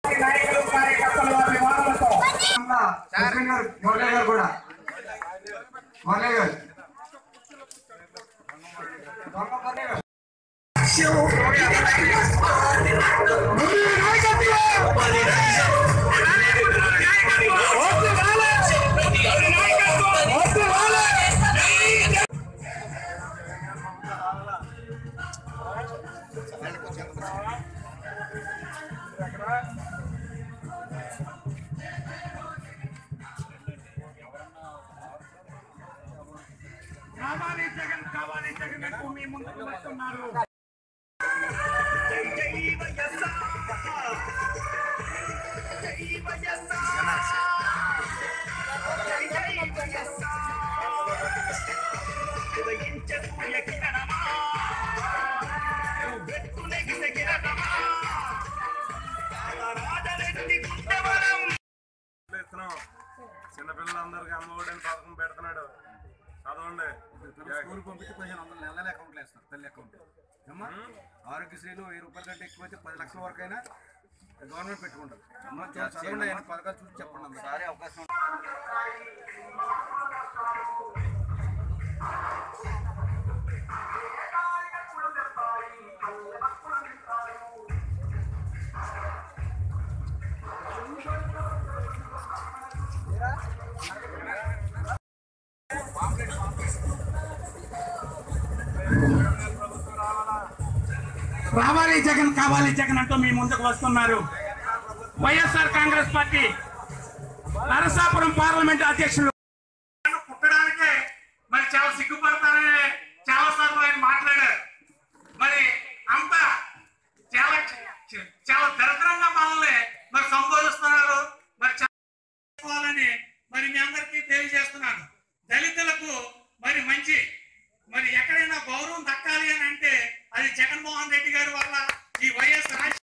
నాయకులు కార్యకర్తలు వారి వాదనతో ప్రెసిడెంట్ గారు మురళీ గారు కూడా మురళీ గారు దొంగ మురళీ గారు కావాలి జగన్ కావాలి జగన్ అంటూ మీ ముందుకు వస్తున్నారు ఇస్తున్నాం చిన్నపిల్లలందరికీ అమ్మఒడిని పథకం పెడుతున్నాడు చదవండి స్కూల్ పంపించి పదిహేను వందల నెల నెల అకౌంట్లో వేస్తారు తల్లి అకౌంట్ అమ్మా ఆరోగ్యశ్రీలో వెయ్యి రూపాయల కంటే ఎక్కువైతే పది లక్షల వరకు అయినా గవర్నమెంట్ పెట్టుకుంటారు అమ్మ చూ- చదవండి ఆయన పథకాలు చూసి చెప్పండి అమ్మ. సారే అవకాశం రావాలి జగన్ కావాలి జగన్ అంటూ మీ ముందుకు వస్తున్నారు YSR Congress party Narasapuram parliament అధ్యక్షులు పుట్టడానికే మరి చాలా సిగ్గుపడతారని చాలా సార్లు ఆయన మాట్లాడారు మరి అంత చాలా చాలా దరిద్రంగా మనల్ని మరి సంబోధిస్తున్నారు మరి చేసుకోవాలని మరి మీ అందరికీ తెలియజేస్తున్నాను దళితులకు మరి మంచి మరి ఎక్కడైనా గౌరవం దక్కాలి అని అంటే అది జగన్మోహన్ రెడ్డి గారి వల్ల ఈ వైఎస్ రాజ